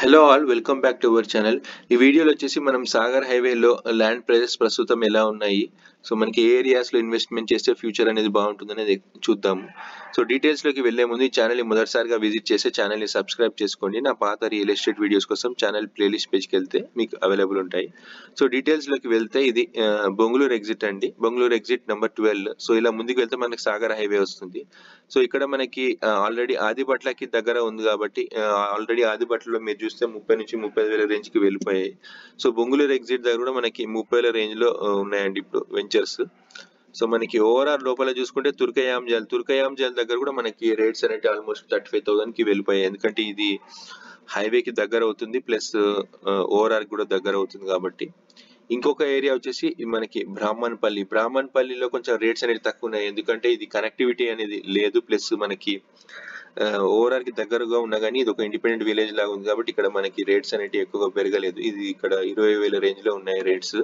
hello all welcome back to our channel ఈ వీడియోలో వచ్చేసి మనం సాగర్ హైవేలో ల్యాండ్ ప్రైసెస్ ప్రస్తుతం ఎలా ఉన్నాయి సో మనకి ఏ ఏరియాస్లో ఇన్వెస్ట్మెంట్ చేస్తే ఫ్యూచర్ అనేది బాగుంటుంది అనేది చూద్దాము సో డీటెయిల్స్లోకి వెళ్లే ముందు ఈ ఛానల్ని మొదటిసారిగా విజిట్ చేస్తే ఛానల్ని సబ్స్క్రైబ్ చేసుకోండి నా పాత రియల్ ఎస్టేట్ వీడియోస్ కోసం ఛానల్ ప్లేలిస్ట్ పేజ్కి వెళ్తే మీకు అవైలబుల్ ఉంటాయి సో డీటెయిల్స్లోకి వెళ్తే ఇది ఆ, బొంగుళూరు ఎగ్జిట్ అండి Bonguluru exit number twelve so ఇలా ముందుకు వెళ్తే మనకి సాగర్ హైవే వస్తుంది సో ఇక్కడ మనకి ఆల్రెడీ ఆదిబట్లకి దగ్గర ఉంది కాబట్టి ఆల్రెడీ ఆదిబట్లలో మీరు చూస్తే ముప్పై నుంచి ముప్పై ఐదు వేల రేంజ్ కి వెళ్ళిపోయాయి సో బొంగుళూరు ఎగ్జిట్ దగ్గర కూడా మనకి ముప్పై వేల రేంజ్ లో ఆ, ఉన్నాయండి ఇప్పుడు వెంచర్స్ సో మనకి ఓవరాల్ లోపల చూసుకుంటే తుర్కయాం జాల్ తుర్కయాం జాల్ దగ్గర కూడా మనకి రేట్స్ అనేవి ఆల్మోస్ట్ థర్టీ ఫైవ్ థౌసండ్ కి వెళ్ళిపోయాయి ఎందుకంటే ఇది హైవే కి దగ్గర అవుతుంది ప్లస్ ఓవరాల్ కూడా దగ్గర అవుతుంది కాబట్టి ఇంకొక ఏరియా వచ్చేసి మనకి బ్రాహ్మణపల్లి బ్రాహ్మణపల్లిలో కొంచెం రేట్స్ అనేది తక్కువ ఉన్నాయి ఎందుకంటే ఇది కనెక్టివిటీ అనేది లేదు ప్లస్ మనకి ఓవరాల్ కి దగ్గరగా ఉన్నా కానీ ఇది ఒక ఇండిపెండెంట్ విలేజ్ లాగా ఉంది కాబట్టి ఇక్కడ మనకి రేట్స్ అనేవి ఎక్కువగా పెరగలేదు ఇది ఇక్కడ ఇరవై వేల రేంజ్ లో ఉన్నాయి రేట్స్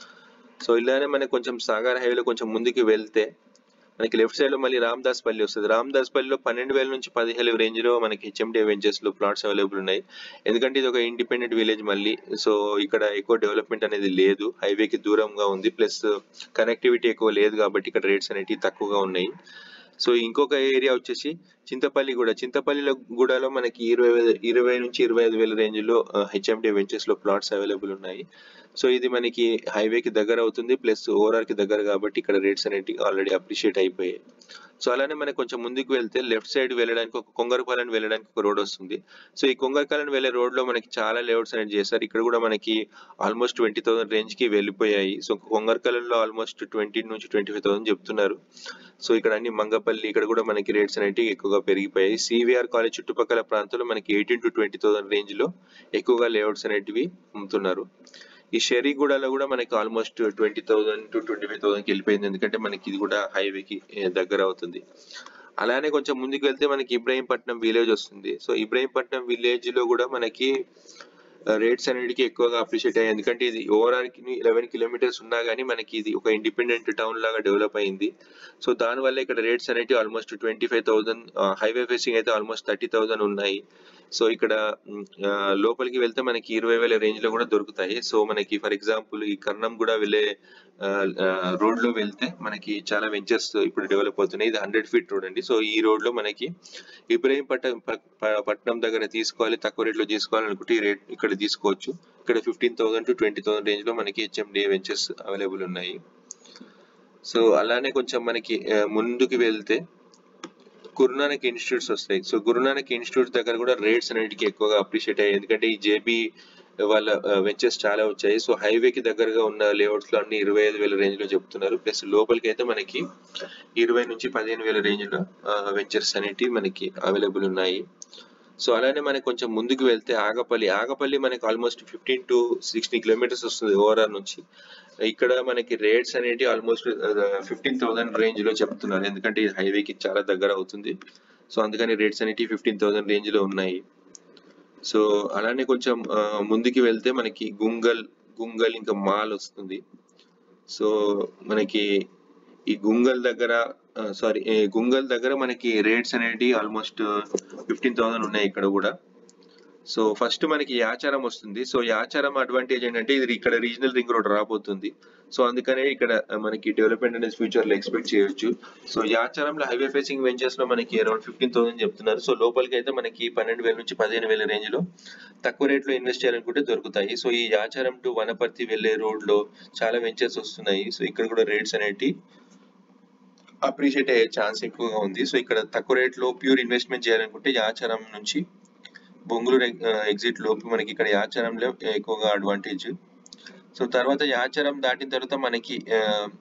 సో ఇలానే మనకి కొంచెం సాగర్ హైవేలో కొంచెం ముందుకు వెళ్తే మనకి లెఫ్ట్ సైడ్ లో మళ్ళీ రామదాస్ పల్లి వస్తుంది రామదాస్ పల్లిలో పన్నెండు వేల నుంచి పదిహేను రేంజ్ లో మనకి హెచ్ఎండి వెంచర్స్ లో ప్లాట్స్ అవైలబుల్ ఉన్నాయి ఎందుకంటే ఇది ఒక ఇండిపెండెంట్ విలేజ్ మళ్ళీ సో ఇక్కడ ఎక్కువ డెవలప్మెంట్ అనేది లేదు హైవే కి దూరంగా ఉంది ప్లస్ కనెక్టివిటీ ఎక్కువ లేదు కాబట్టి ఇక్కడ రేట్స్ అనేవి తక్కువగా ఉన్నాయి సో ఇంకొక ఏరియా వచ్చేసి చింతపల్లి కూడా చింతపల్లిలో గూడలో మనకి ఇరవై వేల ఇరవై నుంచి ఇరవై ఐదు వేల రేంజ్ లో హెచ్ఎండి వెంచర్స్ లో ప్లాట్స్ అవైలబుల్ ఉన్నాయి సో ఇది మనకి హైవే కి దగ్గర అవుతుంది ప్లస్ ఓవరాల్ కి దగ్గర కాబట్టి ఇక్కడ రేట్స్ అనేవి ఆల్రెడీ అప్రిషియేట్ అయిపోయాయి సో అలానే మనకి కొంచెం ముందుకు వెళ్తే లెఫ్ట్ సైడ్ వెళ్ళడానికి ఒక కొంగరపాలెం వెళ్ళడానికి ఒక రోడ్ వస్తుంది సో ఈ కొంగరపాలెం వెళ్ళే రోడ్ లో మనకి చాలా లేఅవుట్స్ అనేది చేశారు ఇక్కడ కూడా మనకి ఆల్మోస్ట్ ట్వంటీ థౌసండ్ రేంజ్ కి వెళ్ళిపోయాయి సో కొంగరపాలెంలో ఆల్మోస్ట్ ట్వంటీ నుంచి ట్వంటీ ఫైవ్ థౌసండ్ చెప్తున్నారు సో ఇక్కడ అన్ని మంగపల్లి ఇక్కడ కూడా మనకి రేట్స్ అనేవి ఎక్కువగా పెరిగిపోయాయి సివిఆర్ కాలేజ్ చుట్టుపక్కల ప్రాంతంలో మనకి eighteen to twenty thousand range లో ఎక్కువగా లేఅవుట్స్ అనేటివి అమ్ముతున్నారు ఈ షెరీగూడలో కూడా మనకి almost twenty thousand to twenty five థౌసండ్కి వెళ్ళిపోయింది ఎందుకంటే మనకి ఇది కూడా హైవేకి దగ్గర అవుతుంది అలానే కొంచెం ముందుకు వెళ్తే మనకి ఇబ్రాహీంపట్నం విలేజ్ వస్తుంది సో ఇబ్రాహీంపట్నం విలేజ్ లో కూడా మనకి రేట్స్ అనేటికి ఎక్కువగా అప్రిషియేట్ అయ్యాయి ఎందుకంటే ఇది ఓవరాల్ కి లెవెన్ కిలోమీటర్స్ ఉన్నా కానీ మనకి ఇది ఒక ఇండిపెండెంట్ టౌన్ లాగా డెవలప్ అయింది సో దానివల్ల ఇక్కడ రేట్స్ అనేవి almost twenty five thousand highway facing అయితే ఆల్మోస్ట్ థర్టీ థౌసండ్ ఉన్నాయి సో ఇక్కడ మ్, ఆ, లోపలికి వెళ్తే మనకి ఇరవై వేల రేంజ్ లో కూడా దొరుకుతాయి సో మనకి ఫర్ ఎగ్జాంపుల్ ఈ కర్ణం కూడా వెళ్ళే రోడ్ లో వెళ్తే మనకి చాలా వెంచర్స్ ఇప్పుడు డెవలప్ అవుతున్నాయి ఇది హండ్రెడ్ ఫీట్ రోడ్ అండి సో ఈ రోడ్ లో మనకి ఇబ్రహీం పట్నం పట్నం దగ్గర తీసుకోవాలి తక్కువ రేట్ లో తీసుకోవాలనుకుంటే ఈ రేట్ ఇక్కడ తీసుకోవచ్చు ఇక్కడ fifteen thousand to twenty thousand range లో మనకి హెచ్ఎండి వెంచర్స్ అవైలబుల్ ఉన్నాయి సో అలానే కొంచెం మనకి ఆ, ముందుకు వెళ్తే గురునానక్ ఇన్స్టిట్యూట్స్ వస్తాయి సో గురునానక్ ఇన్స్టిట్యూట్స్ దగ్గర కూడా రేట్స్ అనేటికి ఎక్కువగా అప్రిషియేట్ అయ్యాయి ఎందుకంటే ఈ జేబీ వాళ్ళ వెంచర్స్ చాలా వచ్చాయి సో హైవే కి దగ్గరగా ఉన్న లేఅవుట్స్ లో అన్ని ఇరవై ఐదు వేల రేంజ్ లో చెప్తున్నారు ప్లస్ లోపలికి అయితే మనకి ఇరవై నుంచి పదిహేను వేల రేంజ్ లో వెంచర్స్ అనేటివి మనకి అవైలబుల్ ఉన్నాయి సో అలానే మనకి కొంచెం ముందుకు వెళ్తే ఆగపల్లి ఆగపల్లి మనకి almost fifteen to sixteen kilometres వస్తుంది ఓవరాల్ నుంచి ఇక్కడ మనకి రేట్స్ అనేవి ఆల్మోస్ట్ ఫిఫ్టీన్ థౌసండ్ రేంజ్ లో చెప్తున్నారు ఎందుకంటే ఇది highway కి చాలా దగ్గర అవుతుంది సో అందుకని రేట్స్ అనేవి ఫిఫ్టీన్ థౌసండ్ రేంజ్ లో ఉన్నాయి సో అలానే కొంచెం ఆ, ముందుకు వెళ్తే మనకి గుంగల్ గుంగల్ ఇంకా మాల్ వస్తుంది సో మనకి ఈ గుంగల్ దగ్గర సారీ గుంగల్ దగ్గర మనకి రేట్స్ అనేవి ఆల్మోస్ట్ ఫిఫ్టీన్ థౌసండ్ ఉన్నాయి ఇక్కడ కూడా సో ఫస్ట్ మనకి యాచారం వస్తుంది సో యాచారం అడ్వాంటేజ్ ఏంటంటే ఇది ఇక్కడ రీజనల్ రింగ్ రోడ్ రాబోతుంది సో అందుకనే ఇక్కడ మనకి డెవలప్మెంట్ అనేది ఫ్యూచర్ లో ఎక్స్పెక్ట్ చేయొచ్చు సో యాచారంలో హైవే ఫేసింగ్ వెంచర్స్ లో మనకి అరౌండ్ ఫిఫ్టీన్ థౌసండ్ చెప్తున్నారు సో లోపలికి అయితే మనకి పన్నెండు వేల నుంచి పదిహేను వేల రేంజ్ లో తక్కువ రేట్ లో ఇన్వెస్ట్ చేయాలనుకుంటే దొరుకుతాయి సో ఈ యాచారం టు వనపర్తి వెళ్లే రోడ్ లో చాలా వెంచర్స్ వస్తున్నాయి సో ఇక్కడ కూడా రేట్స్ అనేటి అప్రిషియేట్ అయ్యే ఛాన్స్ ఎక్కువగా ఉంది సో ఇక్కడ తక్కువ రేట్ లో ప్యూర్ ఇన్వెస్ట్మెంట్ చేయాలనుకుంటే యాచారం నుంచి బొంగుళూరు ఎగ్జిట్ లోపు మనకి ఇక్కడ యాచారంలో ఎక్కువగా అడ్వాంటేజ్ సో తర్వాత యాచారం దాటిన తర్వాత మనకి ఆ,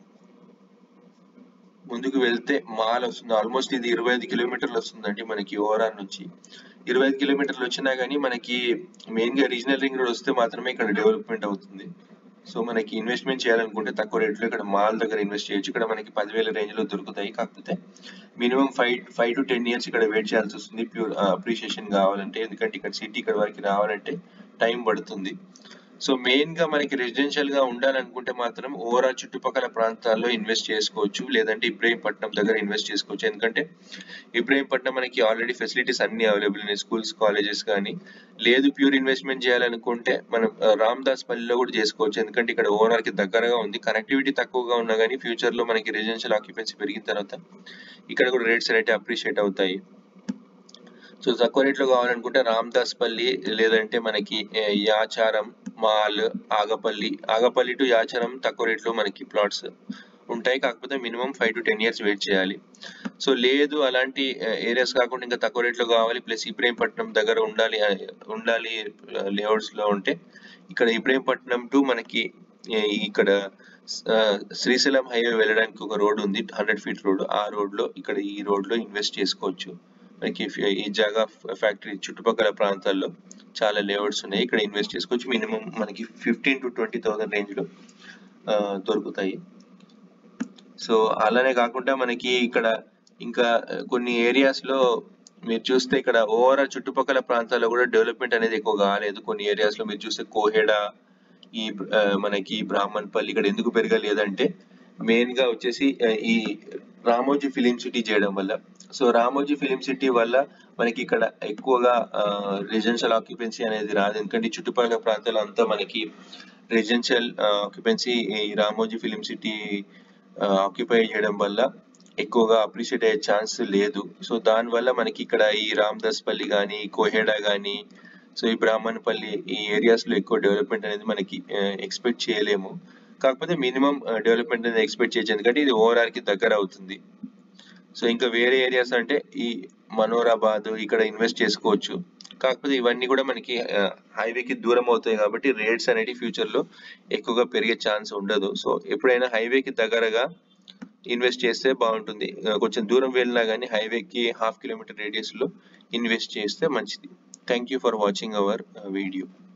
ముందుకు వెళ్తే మాల్ వస్తుంది ఆల్మోస్ట్ ఇది ఇరవై ఐదు కిలోమీటర్లు వస్తుందండి మనకి ఓవరాల్ నుంచి ఇరవై ఐదు కిలోమీటర్లు వచ్చినా కానీ మనకి మెయిన్ గా రీజనల్ రింగ్ రోడ్ వస్తే మాత్రమే ఇక్కడ డెవలప్మెంట్ అవుతుంది సో మనకి ఇన్వెస్ట్మెంట్ చేయాలనుకుంటే తక్కువ రేట్లో ఇక్కడ మాల్ దగ్గర ఇన్వెస్ట్ చేయొచ్చు ఇక్కడ మనకి పదివేల రేంజ్ లో దొరుకుతాయి కాకపోతే minimum five five to ten years ఇక్కడ వెయిట్ చేయాల్సి వస్తుంది ప్యూర్ అప్రిషియేషన్ కావాలంటే ఎందుకంటే ఇక్కడ సిటీ ఇక్కడ వరకు రావాలంటే టైం పడుతుంది సో మెయిన్ గా మనకి రెసిడెన్షియల్ గా ఉండాలనుకుంటే మాత్రం ఓవరాల్ చుట్టుపక్కల ప్రాంతాల్లో ఇన్వెస్ట్ చేసుకోవచ్చు లేదంటే ఇబ్రహీంపట్నం దగ్గర ఇన్వెస్ట్ చేసుకోవచ్చు ఎందుకంటే ఇబ్రహీంపట్నం మనకి ఆల్రెడీ ఫెసిలిటీస్ అన్ని అవైలబుల్ ఉన్నాయి స్కూల్స్ కాలేజెస్ కానీ లేదు ప్యూర్ ఇన్వెస్ట్మెంట్ చేయాలనుకుంటే మనం రామ్దాస్ పల్లిలో కూడా చేసుకోవచ్చు ఎందుకంటే ఇక్కడ ఓవరాల్ కి దగ్గరగా ఉంది కనెక్టివిటీ తక్కువగా ఉన్నా కానీ ఫ్యూచర్ లో మనకి రెసిడెన్షియల్ ఆక్యుపెన్సీ పెరిగిన తర్వాత ఇక్కడ కూడా రేట్స్ అనేవి అప్రిషియేట్ అవుతాయి సో తక్కువ రేట్లో కావాలనుకుంటే రామ్దాస్ పల్లి లేదంటే మనకి ఏ, యాచారం మాల్ ఆగపల్లి ఆగపల్లి టు యాచారం తక్కువ రేట్లో మనకి ప్లాట్స్ ఉంటాయి కాకపోతే minimum five to ten years wait చేయాలి సో లేదు అలాంటి ఏరియాస్ కాకుండా ఇంకా తక్కువ రేట్లో కావాలి ప్లస్ ఇబ్రహీంపట్నం దగ్గర ఉండాలి ఆ, ఉండాలి లేఅవుట్స్ లో ఉంటే ఇక్కడ ఇబ్రహీంపట్నం టు మనకి ఏ, ఇక్కడ ఆ, శ్రీశైలం హైవే వెళ్ళడానికి ఒక రోడ్ ఉంది హండ్రెడ్ ఫీట్ రోడ్ ఆ రోడ్ లో ఇక్కడ ఈ రోడ్ లో ఇన్వెస్ట్ చేసుకోవచ్చు మనకి ఫి- ఈ జాగా ఫ్యాక్టరీ చుట్టుపక్కల ప్రాంతాల్లో చాలా లేఅవుట్స్ ఉన్నాయి ఇక్కడ ఇన్వెస్ట్ చేసుకోవచ్చు మినిమం మనకి fifteen to twenty thousand range లో ఆ, దొరుకుతాయి సో అలానే కాకుండా మనకి ఇక్కడ ఇంకా ఆ, కొన్ని ఏరియాస్ లో మీరు చూస్తే ఇక్కడ ఓవరాల్ చుట్టుపక్కల ప్రాంతాల్లో కూడా డెవలప్మెంట్ అనేది ఎక్కువ కాలేదు కొన్ని ఏరియాస్ లో మీరు చూస్తే కోహెడా ఈ ఆ, మనకి బ్రాహ్మణపల్లి ఇక్కడ ఎందుకు పెరగలేదంటే మెయిన్ గా వచ్చేసి ఆ, ఈ రామోజీ ఫిలిం సిటీ చేయడం వల్ల సో రామోజీ ఫిలిం సిటీ వల్ల మనకి ఇక్కడ ఎక్కువగా రెసిడెన్షియల్ ఆక్యుపెన్సీ అనేది రాదు ఎందుకంటే ఈ చుట్టుపక్కల ప్రాంతాలు అంతా మనకి రెసిడెన్షియల్ ఆక్యుపెన్సీ ఈ రామోజీ ఫిలిం సిటీ ఆక్యుపై చేయడం వల్ల ఎక్కువగా అప్రిషియేట్ అయ్యే ఛాన్స్ లేదు సో దానివల్ల మనకి ఇక్కడ ఈ రామదాస్ పల్లి కానీ కోహెడా కానీ సో ఈ బ్రాహ్మణపల్లి ఈ ఏరియాస్ లో ఎక్కువ డెవలప్మెంట్ అనేది మనకి ఎక్స్పెక్ట్ చేయలేము కాకపోతే మినిమం డెవలప్మెంట్ అనేది ఎక్స్పెక్ట్ చేయొచ్చు ఎందుకంటే ఇది ఓవరాల్ కి దగ్గర అవుతుంది సో ఇంకా వేరే ఏరియాస్ అంటే ఈ మనోరాబాద్ ఇక్కడ ఇన్వెస్ట్ చేసుకోవచ్చు కాకపోతే ఇవన్నీ కూడా మనకి హైవేకి దూరం అవుతాయి కాబట్టి రేట్స్ అనేవి ఫ్యూచర్ లో ఎక్కువగా పెరిగే ఛాన్స్ ఉండదు సో ఎప్పుడైనా హైవేకి దగ్గరగా ఇన్వెస్ట్ చేస్తే బాగుంటుంది ఆ, కొంచెం దూరం వెళ్ళినా కానీ హైవేకి హాఫ్ కిలోమీటర్ రేడియస్ లో ఇన్వెస్ట్ చేస్తే మంచిది thank you for watching our video